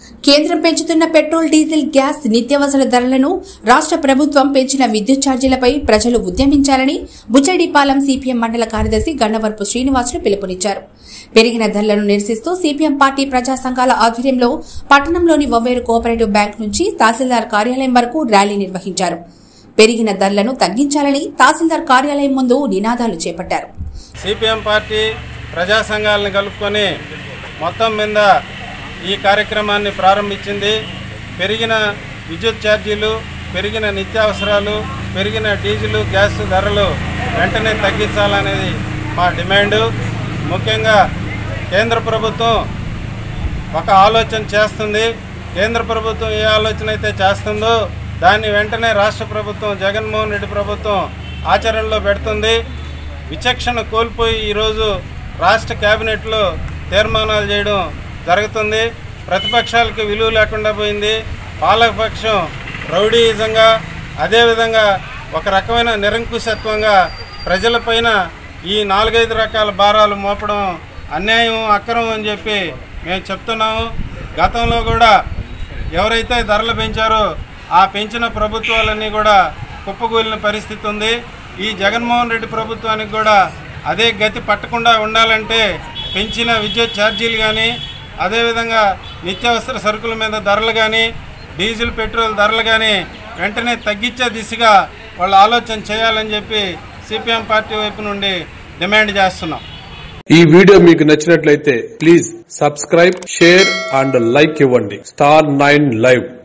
కేంద్రం పెంచుతున్న petrol diesel gas నిత్యావసర ధరలను రాష్ట్ర ప్రభుత్వం పెంచిన విద్యుత్ ఛార్జీలపై ప్రజలు ఉద్యమించాలని బుచ్చడిపాలెం సిపిఎం మండల కార్యదర్శి గన్నవరపు శ్రీనివాసులు పిలుపునిచ్చారు పెరిగిన ధరలను నిరసిస్తూ సిపిఎం పార్టీ ప్రజా సంఘాల ఆధ్వర్యంలో పట్టణంలోని వవ్వేరు కోఆపరేటివ్ బ్యాంక్ నుంచి తహసీల్దార్ కార్యాలయం వరకు ర్యాలీ నిర్వహించారు పెరిగిన ధరలను తగ్గించాలని తహసీల్దార్ కార్యాలయం ముందు నినాదాలు చేపట్టారు సిపిఎం పార్టీ ప్రజా సంఘాలను కలుపుకొని మొత్తం మీద ఈ కార్యక్రమాన్ని ప్రారంభించింది పెరిగిన విద్యుత్ ఛార్జీలు పెరిగిన నిత్యావసరాలు పెరిగిన డీజిల్ గ్యాస్ ధరలు వెంటనే తగ్గించాలనేది మా డిమాండు ముఖ్యంగా కేంద్ర ప్రభుత్వం ఒక ఆలోచన చేస్తుంది కేంద్ర ప్రభుత్వం ఏ ఆలోచన అయితే చేస్తుందో దాన్ని వెంటనే రాష్ట్ర ప్రభుత్వం జగన్మోహన్ రెడ్డి ప్రభుత్వం ఆచరణలో పెడుతుంది విచక్షణ కోల్పోయి ఈరోజు రాష్ట్ర కేబినెట్లో తీర్మానాలు చేయడం జరుగుతుంది ప్రతిపక్షాలకి విలువ లేకుండా పోయింది పాలకపక్షం రౌడీయిజంగా అదేవిధంగా ఒక రకమైన నిరంకుశత్వంగా ప్రజలపైన ఈ నాలుగైదు రకాల భారాలు మోపడం అన్యాయం అక్రమం అని చెప్పి మేము చెప్తున్నాము గతంలో కూడా ఎవరైతే ధరలు పెంచారో ఆ పెంచిన ప్రభుత్వాలన్నీ కూడా కుప్పకూలిన పరిస్థితి ఉంది ఈ జగన్మోహన్ రెడ్డి ప్రభుత్వానికి కూడా అదే గతి పట్టకుండా ఉండాలంటే పెంచిన విద్యుత్ ఛార్జీలు కానీ అదేవిధంగా నిత్యావసర సరుకుల మీద ధరలు కానీ డీజిల్ పెట్రోల్ ధరలు కానీ వెంటనే తగ్గించే దిశగా వాళ్ళు ఆలోచన చేయాలని చెప్పి సిపిఎం పార్టీ వైపు నుండి డిమాండ్ చేస్తున్నాం ఈ వీడియో మీకు నచ్చినట్లయితే please subscribe share and like ఇవ్వండి స్టార్ నైన్ లైవ్